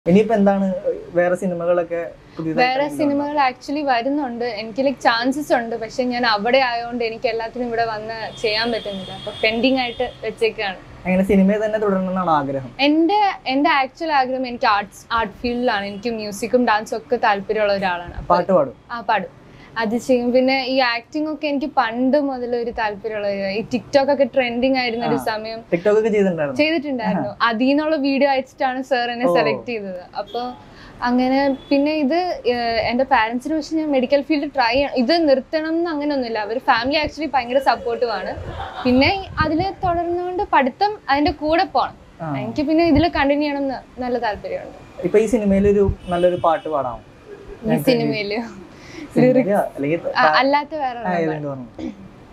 ഇനിയിപ്പോ എന്താണ് വേറെ സിനിമകളൊക്കെ പുതിയതായിട്ട് വേറെ സിനിമകൾ ആക്ച്വലി വരുന്നുണ്ട് എനിക്ക് ലൈക്ക് ചാൻസസ് ഉണ്ട് പക്ഷെ ഞാൻ അവിടെ ആയതുകൊണ്ട് എനിക്ക് എല്ലാത്തിനും ഇവിടെ വന്ന് ചെയ്യാൻ പറ്റുന്നില്ല അപ്പൊ പെൻഡിങ് ആയിട്ട് വെച്ചേക്കാണ് അങ്ങനെ സിനിമയെ തന്നെ തുടരണമെന്നാണ് ആഗ്രഹം എൻ്റെ എൻ്റെ ആക്ച്വൽ ആഗ്രഹം എനിക്ക് ആർട്സ് ആർട്ട് ഫീൽഡിലാണ് എനിക്ക് മ്യൂസിക്കും ഡാൻസും ഒക്കെ താല്പര്യമുള്ള ഒരാളാണ് അപ്പൊ പാട്ട് പാടും ആ പാടും അത് ചെയ്യും പിന്നെ ഈ ആക്ടിംഗ് ഒക്കെ എനിക്ക് പണ്ട് മുതൽ ഒരു താല്പര്യമുള്ള ഒരു- ഈ ടിക്ടോക്ക് ഒക്കെ ട്രെൻഡിങ് ആയിരുന്ന ഒരു ആ. സമയം ടിക്ടോക്ക് ഒക്കെ ചെയ്തിട്ടുണ്ടായിരുന്നു ചെയ്തിട്ടുണ്ടായിരുന്നു അതിൽ നിന്നുള്ള വീഡിയോ അയച്ചിട്ടാണ് സാർ എന്നെ ഓ. സെലക്ട് ചെയ്തത് അപ്പോൾ അങ്ങനെ പിന്നെ ഇത് ഏഹ്, എൻ്റെ പാരൻസിന് പക്ഷെ ഞാൻ മെഡിക്കൽ ഫീൽഡ് ട്രൈ ചെയ്യണം ഇത് നിർത്തണം എന്ന് അങ്ങനെയൊന്നുമില്ല അവർ ഫാമിലി ആക്ച്വലി ഭയങ്കര സപ്പോർട്ടീവാണ് പിന്നെ അതിൽ തുടർന്നുകൊണ്ട് പഠിത്തം അതിൻ്റെ കൂടെ പോകണം ആ. എനിക്ക് പിന്നെ ഇതിൽ കണ്ടിന്യൂ ചെയ്യണം എന്ന് നല്ല താല്പര്യമുണ്ട് ഇപ്പൊ ഈ സിനിമയിൽ ഒരു നല്ലൊരു പാട്ട് പാടാമോ ഈ സിനിമയിൽ സിനിമയില് അല്ലെങ്കിൽ അല്ലാത്ത വേറെ ആ, ഒരെണ്ണം ഏതാണ്ട് പറഞ്ഞു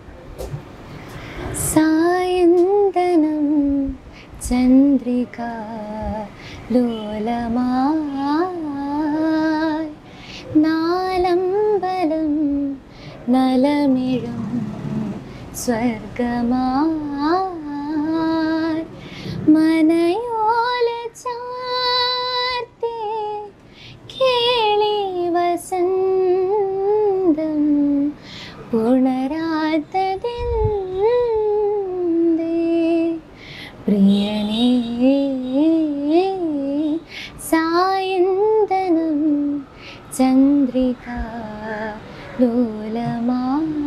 സായന്തനം ചന്ദ്രിക ലോലമായി നാലമ്പലം നലമിഴും സ്വർഗമായി മനയോല ചാർത്തി കേളി വസന്തം പുണരാത്തതിന്തേ പ്രിയനേ സായന്തനം ചന്ദ്രിക ലോലമാ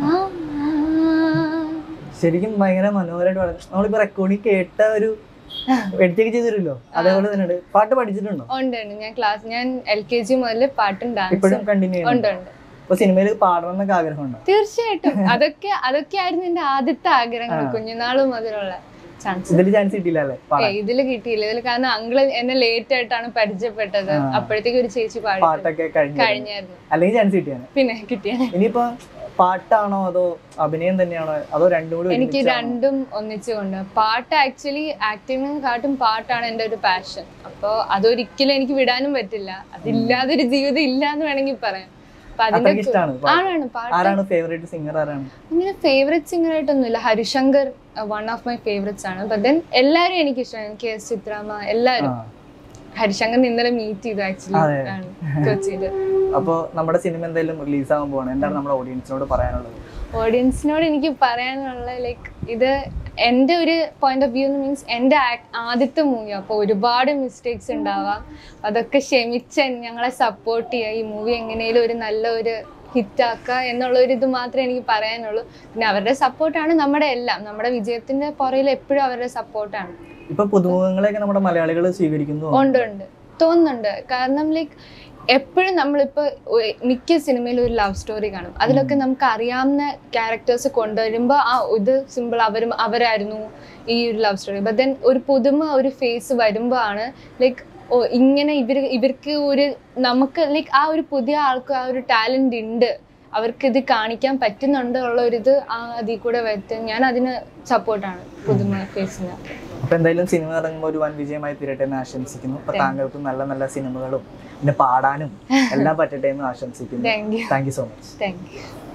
ശരിക്കും ഭയങ്കര മനോഹരമായിട്ട് പാടാം നമ്മളിപ്പോ റെക്കോർഡിങ് കേട്ട ഒരു എഡിറ്റൊക്കെ ചെയ്തിരുമല്ലോ അതേപോലെ തന്നെ പാട്ട് പഠിച്ചിട്ടുണ്ടോ ഉണ്ട് ഉണ്ട് ഞാൻ ക്ലാസ് ഞാൻ എൽ കെ ജി മുതൽ പാട്ടും ഡാൻസും ഇപ്പോഴും കണ്ടിന്യൂ ഉണ്ട് ചെയ്യുന്നുണ്ട് ഉണ്ട് ഇപ്പൊ സിനിമയിൽ പാടണം എന്നൊക്കെ ആഗ്രഹമുണ്ടോ തീർച്ചയായിട്ടും അതൊക്കെ അതൊക്കെയായിരുന്നു എന്റെ ആദ്യത്തെ ആഗ്രഹങ്ങൾ ആ. കുഞ്ഞുനാള് മുതലുള്ള ചാൻസ് ഇതിൽ ചാൻസ് കിട്ടിയില്ല അല്ലേ പാടാൻ ഇതില് കിട്ടിയില്ല ഇതില് കാരണം അങ്കിള് എന്നെ ലേറ്റ് ആയിട്ടാണ് പരിചയപ്പെട്ടത് ആ. അപ്പോഴത്തേക്ക് ഒരു ചേച്ചി പാടി പാട്ടൊക്കെ കഴിഞ്ഞു കഴിഞ്ഞായിരുന്നു അല്ലെങ്കിൽ ചാൻസ് കിട്ടിയാണ് പിന്നെ കിട്ടിയ ഇനിയിപ്പോ പാട്ടാണോ അതോ അഭിനയം തന്നെയാണോ അതോ രണ്ടും കൂടി എനിക്ക് ഒരുമിച്ചാണോ? രണ്ടും ഒന്നിച്ചുകൊണ്ട് പാട്ട് ആക്ച്വലി ആക്ടിങ്ങിനെക്കാട്ടും പാട്ടാണ് എൻ്റെ ഒരു പാഷൻ അപ്പോൾ അതൊരിക്കലും എനിക്ക് വിടാനും പറ്റില്ല അതില്ലാതെ ഒരു ജീവിതം ഇല്ല എന്ന് വേണമെങ്കിൽ പറയാം അപ്പൊ അതിന്റെ അത്രയ്ക്ക് ഇഷ്ടമാണ് പാട്ട്. ആണാണ് പാട്ട് ആരാണ് ഫേവറേറ്റ് സിംഗർ ആരാണ് അങ്ങനെ ഫേവറേറ്റ് സിംഗർ ആയിട്ടൊന്നുമില്ല Harishankar one of my favourites ആണ് ബട്ട് ദെൻ എല്ലാവരും എനിക്ക് ഇഷ്ടമാണ് എനിക്ക് എസ് ചിത്രാമ്മ എല്ലാവരും ആ. ഹരിശങ്കർ ഇന്നലെ മീറ്റ് ചെയ്തു ആക്ച്വലി അതെ. കൊച്ചിയിൽ അപ്പോ നമ്മുടെ സിനിമ എന്തായാലും റിലീസ് ആകാൻ പോവാണ് എന്താണ് നമ്മുടെ ഓഡിയൻസിനോട് പറയാനുള്ളത് ഓഡിയൻസിനോട് എനിക്ക് പറയാനുള്ള ലൈക്ക് ഇത് എൻ്റെ ഒരു പോയിന്റ് ഓഫ് വ്യൂ മീൻസ് എൻ്റെ ആക്- ആദ്യത്തെ മൂവി അപ്പോൾ ഒരുപാട് മിസ്റ്റേക്സ് ഉണ്ടാവാം അതൊക്കെ ക്ഷമിച്ച് ഞങ്ങളെ സപ്പോർട്ട് ചെയ്യുക ഈ മൂവി എങ്ങനെയും ഒരു നല്ല ഒരു ഹിറ്റാക്കുക എന്നുള്ള ഒരു ഇത് മാത്രമേ എനിക്ക് പറയാനുള്ളൂ പിന്നെ അവരുടെ സപ്പോർട്ടാണ് നമ്മുടെ എല്ലാം നമ്മുടെ വിജയത്തിന്റെ പുറയിൽ എപ്പോഴും അവരുടെ സപ്പോർട്ടാണ് ഇപ്പൊ പുതുമുഖങ്ങളെയൊക്കെ നമ്മുടെ മലയാളികൾ സ്വീകരിക്കുന്നു ഉണ്ട് ഉണ്ട് തോന്നുന്നുണ്ട് കാരണം ലൈക്ക് എപ്പോഴും നമ്മളിപ്പോൾ മിക്ക സിനിമയിലും ഒരു ലവ് സ്റ്റോറി കാണും അതിലൊക്കെ നമുക്ക് അറിയാവുന്ന ക്യാരക്ടേഴ്സ് കൊണ്ടുവരുമ്പോൾ ആ ഇത് സിമ്പിൾ അവരും അവരായിരുന്നു ഈ ഒരു ലവ് സ്റ്റോറി ബട്ട് ദെൻ ഒരു പുതുമ ഒരു ഫേസ് വരുമ്പോൾ ആണ് ലൈക്ക് ഓ ഇങ്ങനെ ഇവർ ഇവർക്ക് ഒരു നമുക്ക് ലൈക്ക് ആ ഒരു പുതിയ ആൾക്ക് ആ ഒരു ടാലന്റ് ഉണ്ട് അവർക്ക് ഇത് കാണിക്കാൻ പറ്റുന്നുണ്ട് ഉള്ള ഒരു ഇത് ആ അതിൽ കൂടെ വരുത്തുക ഞാൻ അതിന് സപ്പോർട്ടാണ് പുതുമ ഫേസിന് അപ്പൊ എന്തായാലും സിനിമ ഇറങ്ങുമ്പോൾ ഒരു വൻ വിജയമായി തീരട്ടെ എന്ന് ആശംസിക്കുന്നു അപ്പൊ താങ്കൾക്ക് നല്ല നല്ല സിനിമകളും പിന്നെ പാടാനും എല്ലാം പറ്റട്ടെ എന്ന് ആശംസിക്കുന്നു thank you thank you so much thank U